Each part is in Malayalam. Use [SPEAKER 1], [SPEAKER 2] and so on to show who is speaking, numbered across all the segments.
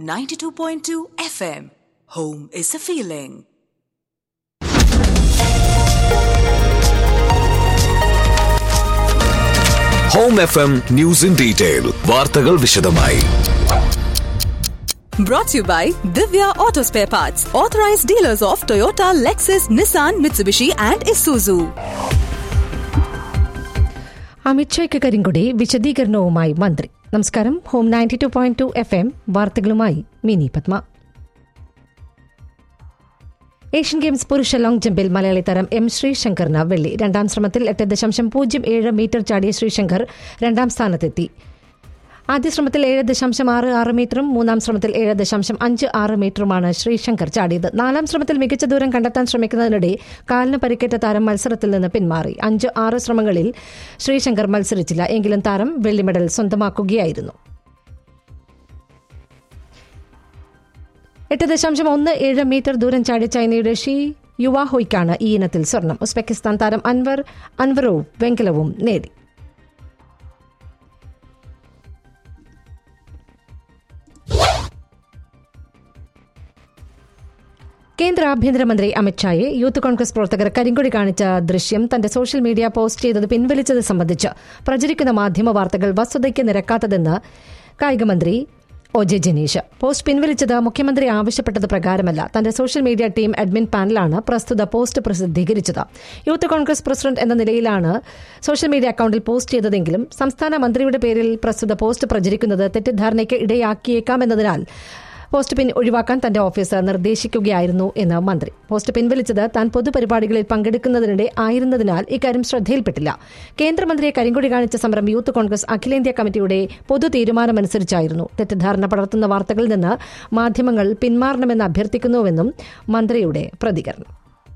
[SPEAKER 1] 92.2 FM. Home is a feeling.
[SPEAKER 2] Home F M news in detail വാർത്തകൾ വിശദമായി
[SPEAKER 1] Brought to you by Divya Auto Spare Parts, authorized dealers of Toyota, Lexus, Nissan, Mitsubishi, and Isuzu.
[SPEAKER 3] അമിത്ഷായ്ക്ക് കരിങ്കൊടി വിശദീകരണവുമായി മന്ത്രി നമസ്കാരം home ninety two point two F M വാർത്തകളുമായി മിനി പത്മ ഏഷ്യൻ ഗെയിംസ് പുരുഷ ലോങ് ജമ്പിൽ മലയാളി താരം എം ശ്രീശങ്കറിന് വെള്ളി രണ്ടാം ശ്രമത്തിൽ എട്ട് ദശാംശം പൂജ്യം ഏഴ് മീറ്റർ ചാടിയ ശ്രീശങ്കർ രണ്ടാം സ്ഥാനത്തെത്തി ആദ്യ ശ്രമത്തിൽ ഏഴ് ദശാംശം ആറ് ആറ് മീറ്ററും മൂന്നാം ശ്രമത്തിൽ ഏഴ് ദശാംശം അഞ്ച് ആറ് മീറ്ററുമാണ് ശ്രീശങ്കർ ചാടിയത് നാലാം ശ്രമത്തിൽ മികച്ച ദൂരം കണ്ടെത്താൻ ശ്രമിക്കുന്നതിനിടെ കാലിന് പരിക്കേറ്റ താരം മത്സരത്തിൽ നിന്ന് പിന്മാറി അഞ്ച് ആറ് ശ്രമങ്ങളിൽ ശ്രീശങ്കർ മത്സരിച്ചില്ല എങ്കിലും താരം വെള്ളി മെഡൽ സ്വന്തമാക്കുകയായിരുന്നു എട്ട് ദശാംശം ഒന്ന് ഏഴ് മീറ്റർ ദൂരം ചാടിയ ചൈനയുടെ ഷീ യുവാഹോയ്ക്കാണ് ഈ ഇനത്തിൽ സ്വർണം ഉസ്ബെക്കിസ്ഥാൻ താരം അൻവർ അൻവറോവ് വെങ്കലവും നേടി കേന്ദ്ര ആഭ്യന്തരമന്ത്രി അമിത്ഷായെ യൂത്ത് കോൺഗ്രസ് പ്രവർത്തകർ കരിങ്കൊടി കാണിച്ച ദൃശ്യം തന്റെ സോഷ്യൽ മീഡിയ പോസ്റ്റ് ചെയ്തത് പിൻവലിച്ചത് സംബന്ധിച്ച് പ്രചരിക്കുന്ന മാധ്യമ വാർത്തകൾ വസ്തുതയ്ക്ക് നിരക്കാത്തതെന്ന് കായികമന്ത്രി ഒ ജെ ജനീഷ് പോസ്റ്റ് പിൻവലിച്ചത് മുഖ്യമന്ത്രി ആവശ്യപ്പെട്ടത് പ്രകാരമല്ല തന്റെ സോഷ്യൽ മീഡിയ ടീം അഡ്മിൻ പാനലാണ് പ്രസ്തുത പോസ്റ്റ് പ്രസിദ്ധീകരിച്ചത് യൂത്ത് കോൺഗ്രസ് പ്രസിഡന്റ് എന്ന നിലയിലാണ് സോഷ്യൽ മീഡിയ അക്കൌണ്ടിൽ പോസ്റ്റ് ചെയ്തതെങ്കിലും സംസ്ഥാന മന്ത്രിയുടെ പേരിൽ പ്രസ്തുത പോസ്റ്റ് പ്രചരിക്കുന്നത് തെറ്റിദ്ധാരണയ്ക്ക് ഇടയാക്കിയേക്കാമെന്നതിനാൽ പോസ്റ്റ് പിൻ ഒഴിവാക്കാൻ തന്റെ ഓഫീസ് നിർദ്ദേശിക്കുകയായിരുന്നു എന്ന് മന്ത്രി പോസ്റ്റ് പിൻവലിച്ചത് താൻ പൊതുപരിപാടികളിൽ പങ്കെടുക്കുന്നതിനിടെ ആയിരുന്നതിനാൽ ഇക്കാര്യം ശ്രദ്ധയിൽപ്പെട്ടില്ല കേന്ദ്രമന്ത്രിയെ കരിങ്കൊടി കാണിച്ച സമരം യൂത്ത് കോൺഗ്രസ് അഖിലേന്ത്യാ കമ്മിറ്റിയുടെ പൊതു തീരുമാനമനുസരിച്ചായിരുന്നു തെറ്റിദ്ധാരണ പടർത്തുന്ന വാർത്തകളിൽ നിന്ന് മാധ്യമങ്ങൾ പിന്മാറണമെന്ന് അഭ്യർത്ഥിക്കുന്നുവെന്നും മന്ത്രിയുടെ പ്രതികരണം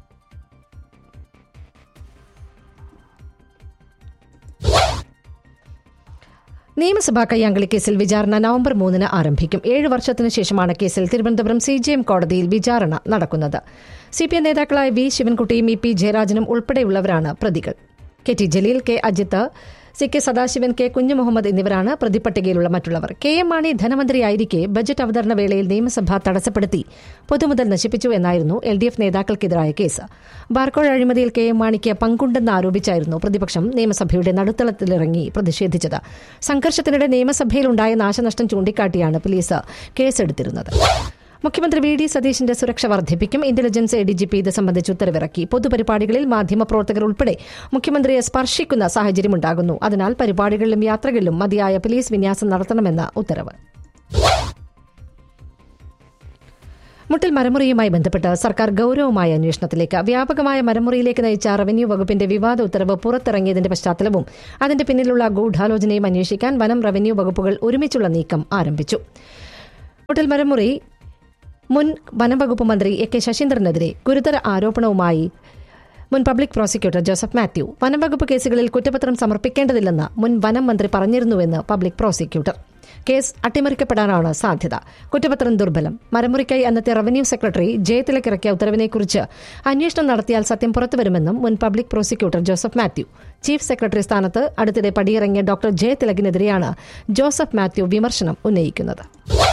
[SPEAKER 3] നിയമസഭാ കയ്യാങ്കളി കേസിൽ വിചാരണ നവംബർ മൂന്നിന് ആരംഭിക്കും ഏഴ് വർഷത്തിനു ശേഷമാണ് കേസിൽ തിരുവനന്തപുരം സി ജെ എം കോടതിയിൽ വിചാരണ നടക്കുന്നത് സി പി എം നേതാക്കളായ വി ശിവൻകുട്ടിയും ഇ പി ജയരാജനും ഉൾപ്പെടെയുള്ളവരാണ് പ്രതികൾ K T Jaleel K Ajith C K Sadasivan K കുഞ്ഞുമുഹമ്മദ് എന്നിവരാണ് പ്രതിപട്ടികയിലുള്ള മറ്റുള്ളവർ കെ എം മാണി ധനമന്ത്രിയായിരിക്കെ ബജറ്റ് അവതരണ വേളയിൽ നിയമസഭ തടസ്സപ്പെടുത്തി പൊതുമുതൽ നശിപ്പിച്ചു എന്നായിരുന്നു എൽ ഡി എഫ് നേതാക്കൾക്കെതിരായ കേസ് ബാർക്കോഴ അഴിമതിയിൽ കെ എം മാണിക്ക് പങ്കുണ്ടെന്ന് ആരോപിച്ചായിരുന്നു പ്രതിപക്ഷം നിയമസഭയുടെ നടുത്തളത്തിലിറങ്ങി പ്രതിഷേധിച്ചത് സംഘർഷത്തിനിടെ നിയമസഭയിലുണ്ടായ നാശനഷ്ടം ചൂണ്ടിക്കാട്ടിയാണ് പോലീസ് കേസെടുത്തിരുന്നത് മുഖ്യമന്ത്രി വി ഡി സതീശിന്റെ സുരക്ഷ വർദ്ധിപ്പിക്കും intelligence A D G P ഇത് സംബന്ധിച്ച് ഉത്തരവിറക്കി പൊതുപരിപാടികളിൽ മാധ്യമപ്രവർത്തകർ ഉൾപ്പെടെ മുഖ്യമന്ത്രിയെ സ്പർശിക്കുന്ന സാഹചര്യമുണ്ടാകുന്നു അതിനാൽ പരിപാടികളിലും യാത്രകളിലും മതിയായ പോലീസ് വിന്യാസം നടത്തണമെന്ന് ഉത്തരവ് മുട്ടിൽ മരമുറിയുമായി ബന്ധപ്പെട്ട് സർക്കാർ ഗൌരവമായ അന്വേഷണത്തിലേക്ക് വ്യാപകമായ മരമുറിയിലേക്ക് നയിച്ച റവന്യൂ വകുപ്പിന്റെ വിവാദ ഉത്തരവ് പുറത്തിറങ്ങിയതിന്റെ പശ്ചാത്തലവും അതിന്റെ പിന്നിലുള്ള ഗൂഢാലോചനയും അന്വേഷിക്കാൻ വനം റവന്യൂ വകുപ്പുകൾ ഒരുമിച്ചുള്ള നീക്കം ആരംഭിച്ചു മുട്ടിൽ മരമുറി മുൻ വനംവകുപ്പ് മന്ത്രി എ കെ ശശീന്ദ്രനെതിരെ ഗുരുതര ആരോപണവുമായി മുൻ പബ്ലിക് പ്രോസിക്യൂട്ടർ ജോസഫ് മാത്യു വനംവകുപ്പ് കേസുകളിൽ കുറ്റപത്രം സമർപ്പിക്കേണ്ടതില്ലെന്ന് മുൻ വനം മന്ത്രി പറഞ്ഞിരുന്നുവെന്ന് പബ്ലിക് പ്രോസിക്യൂട്ടർ കേസ് അട്ടിമറിക്കപ്പെടാനാണ് സാധ്യത കുറ്റപത്രം ദുർബലം മരമുറിക്കായി അന്നത്തെ റവന്യൂ സെക്രട്ടറി ജയതിലക്കിറക്കിയ ഉത്തരവിനെക്കുറിച്ച് അന്വേഷണം നടത്തിയാൽ സത്യം പുറത്തുവരുമെന്നും മുൻ public prosecutor Joseph Mathew chief secretary സ്ഥാനത്ത് അടുത്തിടെ പടിയിറങ്ങിയ ഡോക്ടർ ജയതിലകിനെതിരെയാണ് ജോസഫ് മാത്യു വിമർശനം ഉന്നയിക്കുന്നത്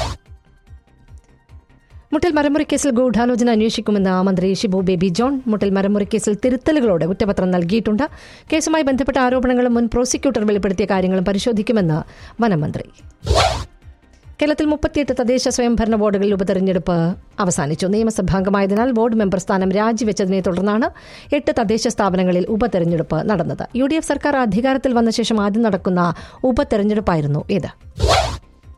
[SPEAKER 3] മുട്ടൽ മരമുറി കേസിൽ ഗൂഢാലോചന അന്വേഷിക്കുമെന്ന് മന്ത്രി ഷിബു ബേബി ജോൺ മുട്ടൽ മരമുറി കേസിൽ തിരുത്തലുകളോടെ കുറ്റപത്രം നൽകിയിട്ടുണ്ട് കേസുമായി ബന്ധപ്പെട്ട ആരോപണങ്ങളും മുൻ പ്രോസിക്യൂട്ടർ വെളിപ്പെടുത്തിയ കാര്യങ്ങളും പരിശോധിക്കുമെന്ന് വനമന്ത്രി കേരളത്തിൽ മുപ്പത്തിയെട്ട് തദ്ദേശ സ്വയംഭരണ ബോർഡുകളിൽ ഉപതെരഞ്ഞെടുപ്പ് അവസാനിച്ചു നിയമസഭാംഗമായതിനാൽ ബോർഡ് മെമ്പർ സ്ഥാനം രാജിവെച്ചതിനെ തുടർന്നാണ് എട്ട് തദ്ദേശ സ്ഥാപനങ്ങളിൽ ഉപതെരഞ്ഞെടുപ്പ് നടന്നത് യു ഡി എഫ് സർക്കാർ അധികാരത്തിൽ വന്ന ശേഷം ആദ്യം നടക്കുന്ന ഉപതെരഞ്ഞെടുപ്പായിരുന്നു ഇത്